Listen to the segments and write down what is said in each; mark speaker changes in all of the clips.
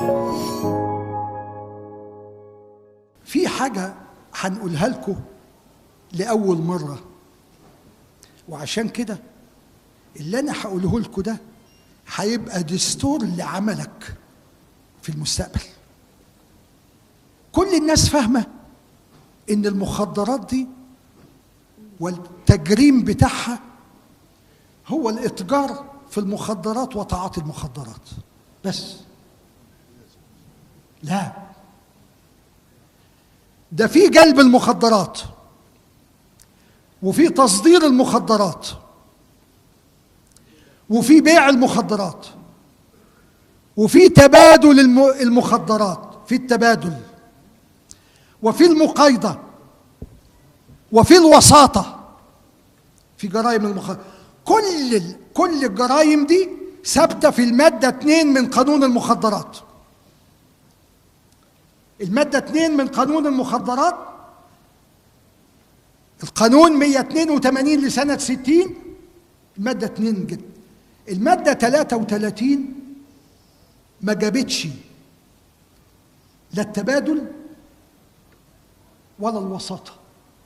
Speaker 1: في حاجة هنقولها لكم لأول مرة وعشان كده اللي أنا هقوله لكم ده هيبقى دستور لعملك في المستقبل كل الناس فاهمة إن المخدرات دي والتجريم بتاعها هو الاتجار في المخدرات وتعاطي المخدرات بس لا ده في جلب المخدرات وفي تصدير المخدرات وفي بيع المخدرات وفي تبادل الم- المخدرات في التبادل وفي المقايضة وفي الوساطة في جرائم المخدرات كل ال- كل الجرائم دي ثابتة في المادة 2 من قانون المخدرات المادة 2 من قانون المخدرات القانون 182 لسنة 60 المادة 2 جدا المادة 33 ما جابتش لا التبادل ولا الوساطة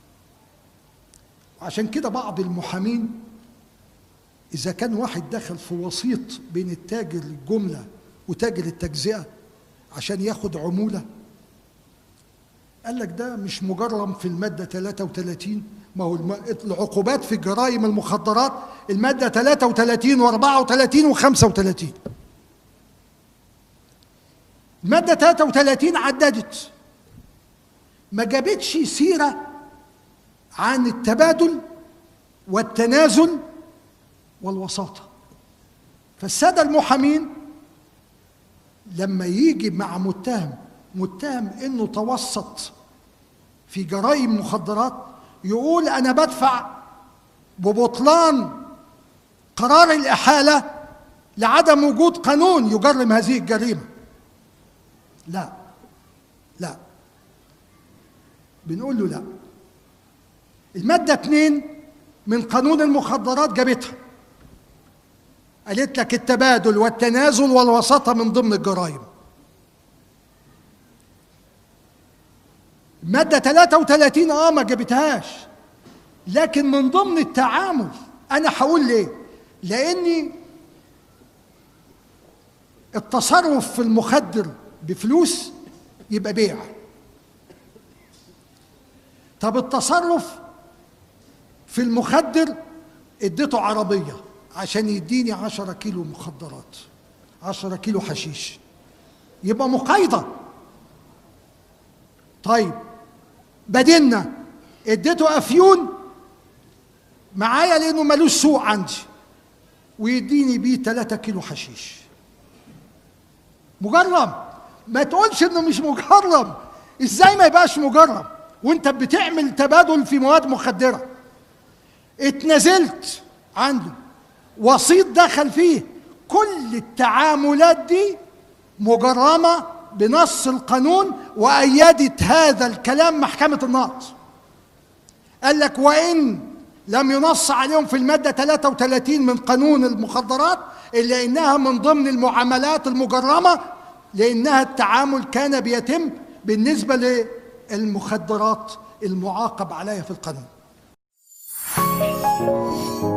Speaker 1: وعشان كده بعض المحامين إذا كان واحد دخل في وسيط بين التاجر الجملة وتاجر التجزئة عشان ياخد عمولة قال لك ده مش مجرم في المادة 33 ما هو الم- العقوبات في جرائم المخدرات المادة 33 و34 و35 المادة 33 عددت ما جابتش سيرة عن التبادل والتنازل والوساطة فالسادة المحامين لما يجي مع متهم متهم انه توسط في جرائم مخدرات يقول انا بدفع ببطلان قرار الاحاله لعدم وجود قانون يجرم هذه الجريمه لا لا بنقول له لا الماده 2 من قانون المخدرات جابتها قالت لك التبادل والتنازل والوساطه من ضمن الجرائم مادة 33 اه ما جابتهاش لكن من ضمن التعامل انا هقول ليه؟ لاني التصرف في المخدر بفلوس يبقى بيع طب التصرف في المخدر اديته عربية عشان يديني عشرة كيلو مخدرات عشرة كيلو حشيش يبقى مقايضة طيب بدلنا اديته افيون معايا لانه ملوش سوق عندي ويديني بيه 3 كيلو حشيش مجرم ما تقولش انه مش مجرم ازاي ما يبقاش مجرم وانت بتعمل تبادل في مواد مخدره اتنازلت عنده وسيط دخل فيه كل التعاملات دي مجرمه بنص القانون وأيدت هذا الكلام محكمة النقض قال لك وإن لم ينص عليهم في المادة 33 من قانون المخدرات إلا إنها من ضمن المعاملات المجرمة لأنها التعامل كان بيتم بالنسبة للمخدرات المعاقب عليها في القانون